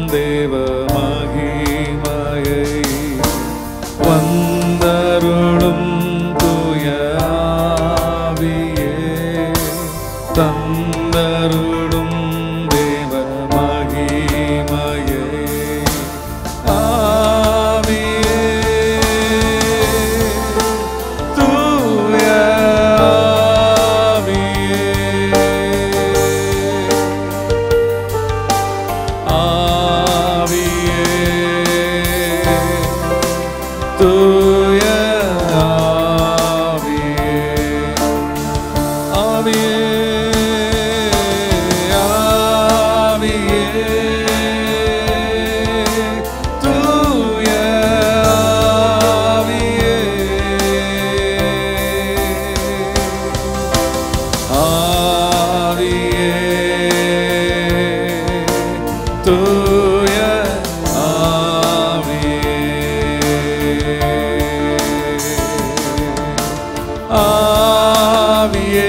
தேவ மகிமையை வந்தருளும் தூய ஆவியே தந்தருளும் தேவ மகிமையை ஆவியே தூய ஆவியே ஆவியே தூய ஆவியே ஆவியே ஆவியே தூய ஆவியே ஆவியே தூய ஆவியே ஆவியே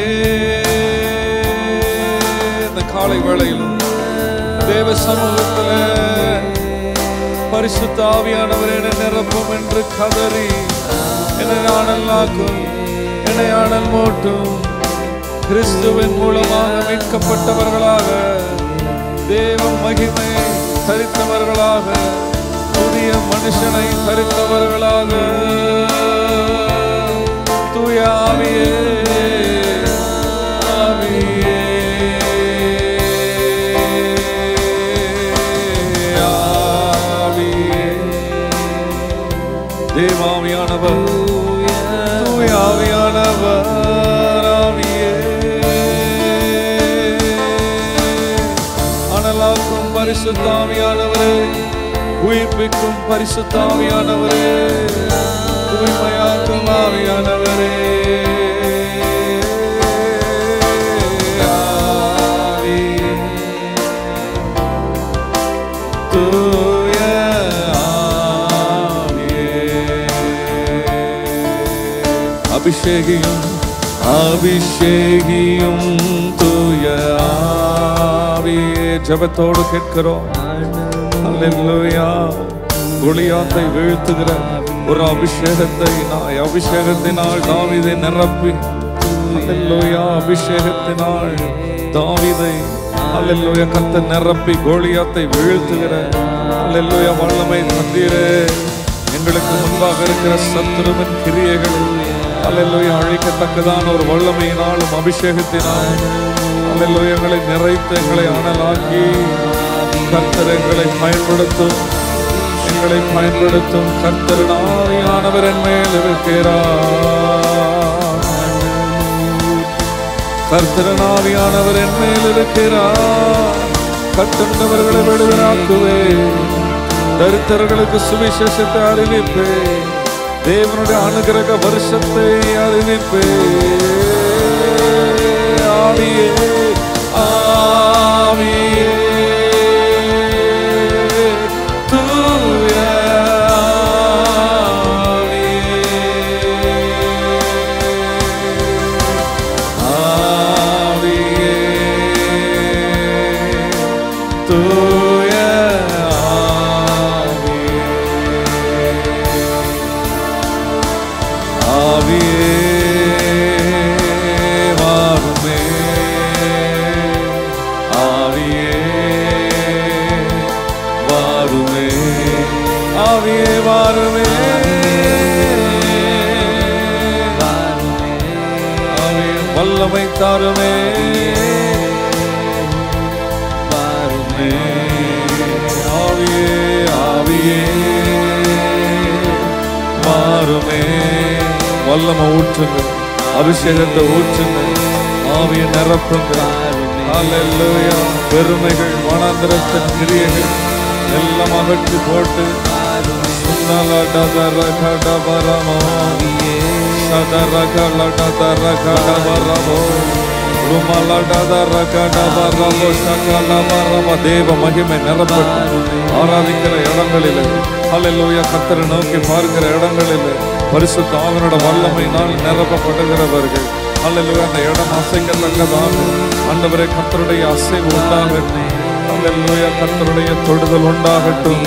இந்த காலை வேளையில் தேவ சமூகத்தில் பரிசுத்த ஆவியானவர் என்னை நிரப்பும் என்று கதறி என்னை ஆனல்லாக்கும் என்னை ஆனல் மூட்டும் கிறிஸ்துவின் மூலமாக மீட்கப்பட்டவர்களாக தேவ மகிமை தரித்தவர்களாக புதிய மனுஷனை தரித்தவர்களாக தூய ஆவியே ஆவியே ஆவியே தேவாவியானவர் தூய ஆவியானவர் ஆவியே அனலாக்கும் பரிசுத்தாவியானவரே உயிர்ப்பிக்கும் பரிசுத்தாவியானவரே தூய்மையாக்கும் ஆவியானவரே ஆவியே தூய ஆவியே அபிஷேகியும் அபிஷேகியும் தூய ஆவியே ஜெபத்தோடு கேட்கிறோம் அல்லேலூயா குளியாத்தை வீழ்த்துகிற ஒரு அபிஷேகத்தை நான் அபிஷேகத்தினால் தாவிதை நிரப்பி அல்லேலூயா அபிஷேகத்தினால் தாவிதை அல்லேலூயா கத்த நிரப்பி கோலியாத்தை வீழ்த்துகிற அல்லேலூயா வல்லமை தந்தீரே எங்களுக்கு முன்பாக இருக்கிற சத்துருவின் கிரியைகள் அல்லேலூயா அழிக்கத்தக்கதான ஒரு வல்லமையினாலும் அபிஷேகத்தினால் அல்லேலூயா எங்களை நிறைத்து எங்களை அனலாக்கி கர்த்தர் எங்களை பயன்படுத்தும் எங்களை பயன்படுத்தும் கர்த்தரின் ஆவியானவர் என் மேல் இருக்கிறார் கர்த்தரின் ஆவியானவர் என் மேல் இருக்கிறார் கட்டுண்டவர்களை விடுதலாக்குவே தரித்திரர்களுக்கு சுவிசேஷத்தை அறிவிப்பே தேவனுடைய அனுகிரக வருஷத்தை அறிவிப்பே ஆவியே ஆவியே தூய ஆவியே தூய ஆவியே வாருமே ஆவியே வாருமே ஆவியே வாருமே ஆவியே வல்லமை தாருமே வாருமே ஆவியே ஆவியே மாறுமே வல்லமை ஊற்றுங்க அபிஷேகத்தை ஊற்றுங்க ஆவியை நிரப்புங்க அல்லேலூயா பெருமைகள் வனாந்திரத்தின் கிரியைகள் எல்லாம் அகற்றி போட்டு சுந்தலடதரகடபரமோ சதரகலடதரகடபரமோ ருமலடதரகடபரமோ சகலபரமோ தேவ மகிமை நிரப்பட்டு ஆராதிக்கிற இடங்களிலே அல்லேலூயா கத்தரை நோக்கி பார்க்கிற இடங்களிலே பரிசுத்த ஆவனோட வல்லமையினால் நிரப்பப்படுகிறவர்கள் அல்லேலூயா அந்த இடம் அசைக்கத்தக்கதாக ஆண்டவரே கத்தருடைய அசைவு உண்டாகட்டும் அல்லேலூயா கர்த்தருடைய தொடுதல் உண்டாகட்டும்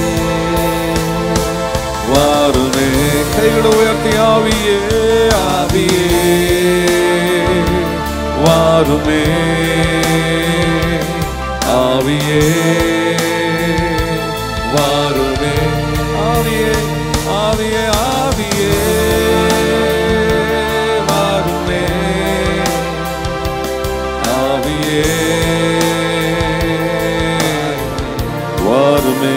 வாருமே கைகளை உயர்த்தி ஆவியே ஆவியே வாருமே ஆவியே வாருமே ஆவியே ஆவியே ஆவியே வாருமே ஆவியே வாருமே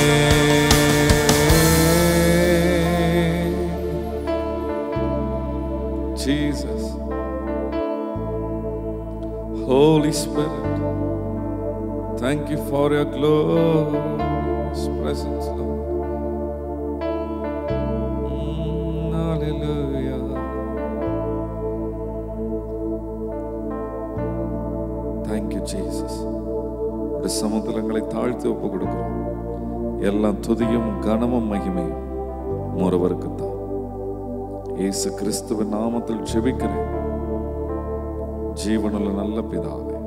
Jesus Holy Spirit thank you for your glorious presence Lord Mm, Hallelujah Thank you Jesus இந்த சமுத்திரங்களை தாழ்த்தி ஒப்பு கொடுக்கிறோம் எல்லா துதியும் கனமும் மகிமையும் ஒருவருக்கு தான் இயேசு கிறிஸ்துவின் நாமத்தில் ஜெபிக்கிறேன் ஜீவனுள்ள நல்ல பிதாவே